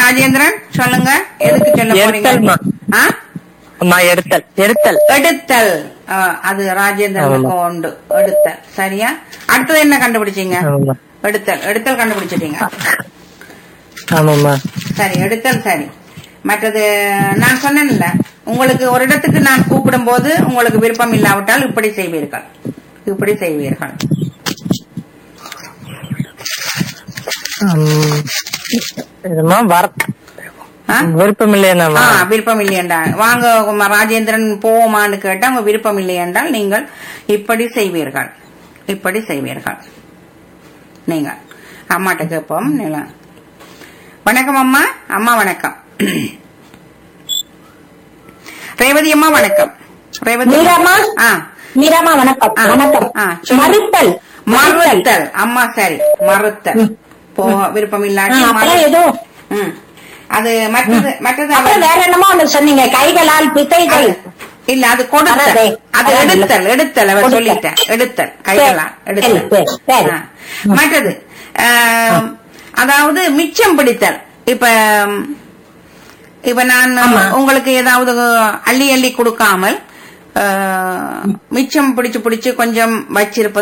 ராஜேந்திரன் சொல்லுங்க எதுக்கு சொல்ல போறீங்க எடுத்தல்மா. ஆ? அம்மா எடுத்தல் எடுத்தல் எடுத்தல் ஆ, அது ராஜேந்திரனுக்கு உண்டு எடுத்தல் சரியா அடுத்தது என்ன கண்டுபிடிச்சீங்க ஆமாம்மா எடுத்தல் எடுத்தல் கண்டுபிடிச்சிட்டீங்க ஆமாம்மா சரி எடுத்தல் சரி மற்றது நான் சொன்னேன்ல உங்களுக்கு ஒரு இடத்துக்கு நான் கூப்பிடும் போது உங்களுக்கு விருப்பம் இல்லாவிட்டால் இப்படி செய்வீர்கள் இப்படி செய்வீர்கள் ம், இதுமா வர ஆ? விருப்பம் ஆ, இல்லையாமா விருப்பம் இல்லையென்றால் வாங்க உங்க ராஜேந்திரன் போவோமான்னு கேட்டா உங்க விருப்பம் இல்லை என்றால் நீங்கள் இப்படி செய்வீர்கள் இப்படி செய்வீர்கள் நீங்க அம்மாட்ட கேட்போம் நீங்க வணக்கம் அம்மா அம்மா வணக்கம் ரேவதி அம்மா வணக்கம் ரேவதி மீராம்மா? ஆ மீராமா வணக்கம் ஆ. வணக்கம் ஆ, சொல்லுங்க. மறுத்தல் மறுத்தல் அம்மா சரி மறுத்தல் போ விருப்பம் ஆ, இல்லாட்டி அப்புறம் மறு- ஏதோ ம். அது மற்றது மற்றது அப்புறம் வேற என்னமோ ஒண்ணு சொன்னீங்க கைகளால் பிசைகள் இல்ல அது கொடுத்தல் அறவே. அது அறவே. எடுத்தல் எடுத்தல் அவர் கொடுத்தல். சொல்லிட்டேன் எடுத்தல் கைகளா சரி, எடுத்தல் சரி, சரி. ஆ. மற்றது ஆம், அதாவது மிச்சம் பிடித்தல் இப்ப இப்ப நான் ஆமா. உங்களுக்கு ஏதாவது அள்ளி அள்ளி கொடுக்காமல் ஆ, மிச்சம் பிடிச்சு பிடிச்சு கொஞ்சம் வச்சிருப்பது